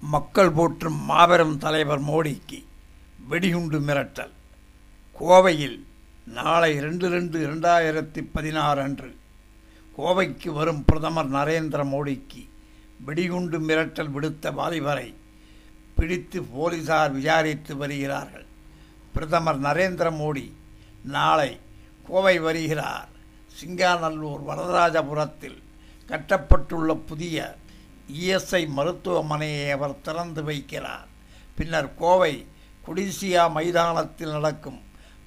மக்கள் போற்றும் மாபெரும் தலைவர் மோடிக்கு வெடிகுண்டு மிரட்டல் கோவையில் நாளை ரெண்டு ரெண்டு இரண்டாயிரத்தி பதினாறு அன்று கோவைக்கு வரும் பிரதமர் நரேந்திர மோடிக்கு வெடிகுண்டு மிரட்டல் விடுத்த வாலிபரை பிடித்து போலீசார் விசாரித்து வருகிறார்கள் பிரதமர் நரேந்திர மோடி நாளை கோவை வருகிறார் சிங்காநல்லூர் வரதராஜபுரத்தில் கட்டப்பட்டுள்ள புதிய இஎஸ்ஐ மருத்துவமனையை அவர் திறந்து வைக்கிறார் பின்னர் கோவை குடிசியா மைதானத்தில் நடக்கும்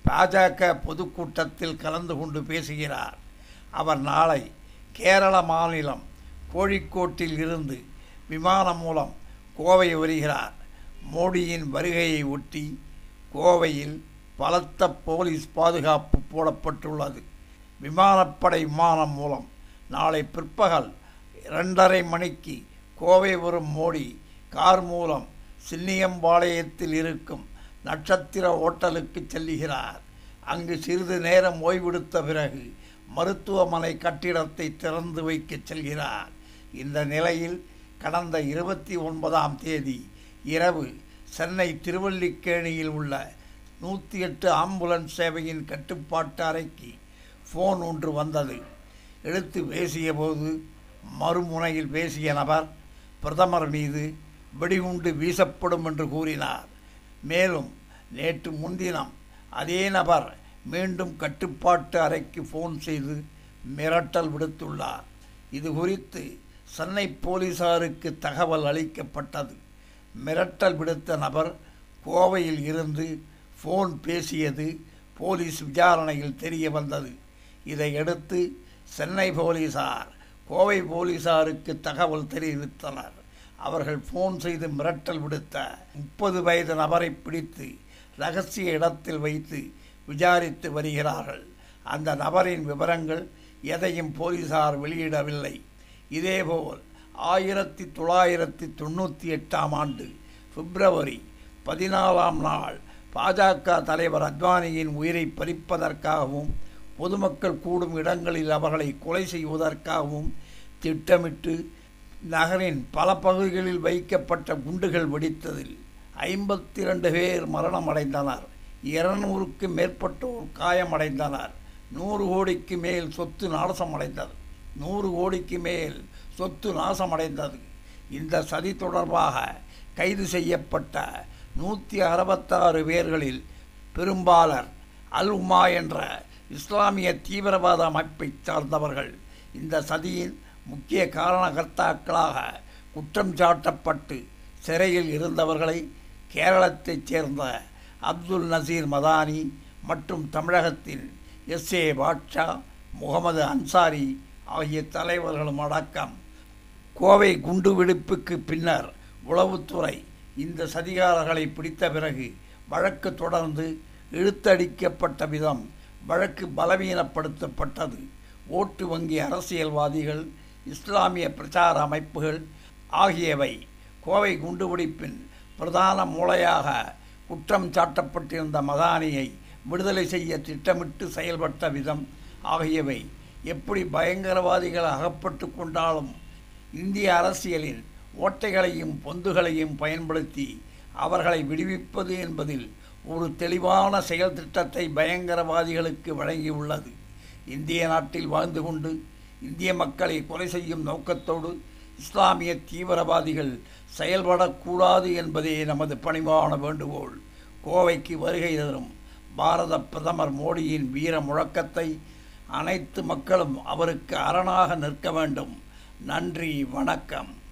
பாஜக பொதுக்கூட்டத்தில் கலந்து கொண்டு பேசுகிறார் அவர் நாளை கேரள மாநிலம் கோழிக்கோட்டில் இருந்து விமானம் மூலம் கோவை வருகிறார் மோடியின் வருகையை ஒட்டி கோவையில் பலத்த போலீஸ் பாதுகாப்பு போடப்பட்டுள்ளது விமானப்படை விமானம் மூலம் நாளை பிற்பகல் இரண்டரை மணிக்கு கோவை வரும் மோடி கார் மூலம் சின்னியம்பாளையத்தில் இருக்கும் நட்சத்திர ஓட்டலுக்கு செல்லுகிறார் அங்கு சிறிது நேரம் ஓய்வெடுத்த பிறகு மருத்துவமனை கட்டிடத்தை திறந்து வைக்க செல்கிறார் இந்த நிலையில் கடந்த இருபத்தி ஒன்பதாம் தேதி இரவு சென்னை திருவல்லிக்கேணியில் உள்ள நூற்றி எட்டு ஆம்புலன்ஸ் சேவையின் கட்டுப்பாட்டு அறைக்கு ஃபோன் ஒன்று வந்தது எடுத்து பேசிய போது மறுமுனையில் பேசிய நபர் பிரதமர் மீது வெடிகுண்டு வீசப்படும் என்று கூறினார் மேலும் நேற்று முன்தினம் அதே நபர் மீண்டும் கட்டுப்பாட்டு அறைக்கு ஃபோன் செய்து மிரட்டல் விடுத்துள்ளார் இது குறித்து சென்னை போலீசாருக்கு தகவல் அளிக்கப்பட்டது மிரட்டல் விடுத்த நபர் கோவையில் இருந்து ஃபோன் பேசியது போலீஸ் விசாரணையில் தெரிய வந்தது இதையடுத்து சென்னை போலீசார் கோவை போலீசாருக்கு தகவல் தெரிவித்தனர் அவர்கள் ஃபோன் செய்து மிரட்டல் விடுத்த முப்பது வயது நபரை பிடித்து ரகசிய இடத்தில் வைத்து விசாரித்து வருகிறார்கள் அந்த நபரின் விவரங்கள் எதையும் போலீசார் வெளியிடவில்லை இதேபோல் ஆயிரத்தி தொள்ளாயிரத்தி தொண்ணூற்றி எட்டாம் ஆண்டு பிப்ரவரி பதினாலாம் நாள் பாஜக தலைவர் அத்வானியின் உயிரை பறிப்பதற்காகவும் பொதுமக்கள் கூடும் இடங்களில் அவர்களை கொலை செய்வதற்காகவும் திட்டமிட்டு நகரின் பல பகுதிகளில் வைக்கப்பட்ட குண்டுகள் வெடித்ததில் ஐம்பத்தி இரண்டு பேர் மரணமடைந்தனர் இருநூறுக்கு மேற்பட்டோர் காயமடைந்தனர் நூறு கோடிக்கு மேல் சொத்து நாசமடைந்தது நூறு கோடிக்கு மேல் சொத்து நாசமடைந்தது இந்த சதி தொடர்பாக கைது செய்யப்பட்ட நூற்றி அறுபத்தாறு பேர்களில் பெரும்பாலர் அல் உமா என்ற இஸ்லாமிய தீவிரவாத அமைப்பைச் சார்ந்தவர்கள் இந்த சதியின் முக்கிய காரணகர்த்தாக்களாக குற்றம் சாட்டப்பட்டு சிறையில் இருந்தவர்களை கேரளத்தைச் சேர்ந்த அப்துல் நசீர் மதானி மற்றும் தமிழகத்தின் எஸ் ஏ பாட்ஷா முகமது அன்சாரி ஆகிய தலைவர்களும் அடக்கம் கோவை குண்டுவெடிப்புக்கு பின்னர் உளவுத்துறை இந்த சதிகாரர்களை பிடித்த பிறகு வழக்கு தொடர்ந்து இழுத்தடிக்கப்பட்ட விதம் வழக்கு பலவீனப்படுத்தப்பட்டது ஓட்டு வங்கி அரசியல்வாதிகள் இஸ்லாமிய பிரச்சார அமைப்புகள் ஆகியவை கோவை குண்டுவெடிப்பின் பிரதான மூளையாக குற்றம் சாட்டப்பட்டிருந்த மதானியை விடுதலை செய்ய திட்டமிட்டு செயல்பட்ட விதம் ஆகியவை எப்படி பயங்கரவாதிகள் அகப்பட்டு கொண்டாலும் இந்திய அரசியலின் ஓட்டைகளையும் பொந்துகளையும் பயன்படுத்தி அவர்களை விடுவிப்பது என்பதில் ஒரு தெளிவான செயல் திட்டத்தை பயங்கரவாதிகளுக்கு வழங்கியுள்ளது இந்திய நாட்டில் வாழ்ந்து கொண்டு இந்திய மக்களை கொலை செய்யும் நோக்கத்தோடு இஸ்லாமிய தீவிரவாதிகள் செயல்படக்கூடாது என்பதே நமது பணிவான வேண்டுகோள் கோவைக்கு வருகை தரும் பாரத பிரதமர் மோடியின் வீர முழக்கத்தை அனைத்து மக்களும் அவருக்கு அரணாக நிற்க வேண்டும் நன்றி வணக்கம்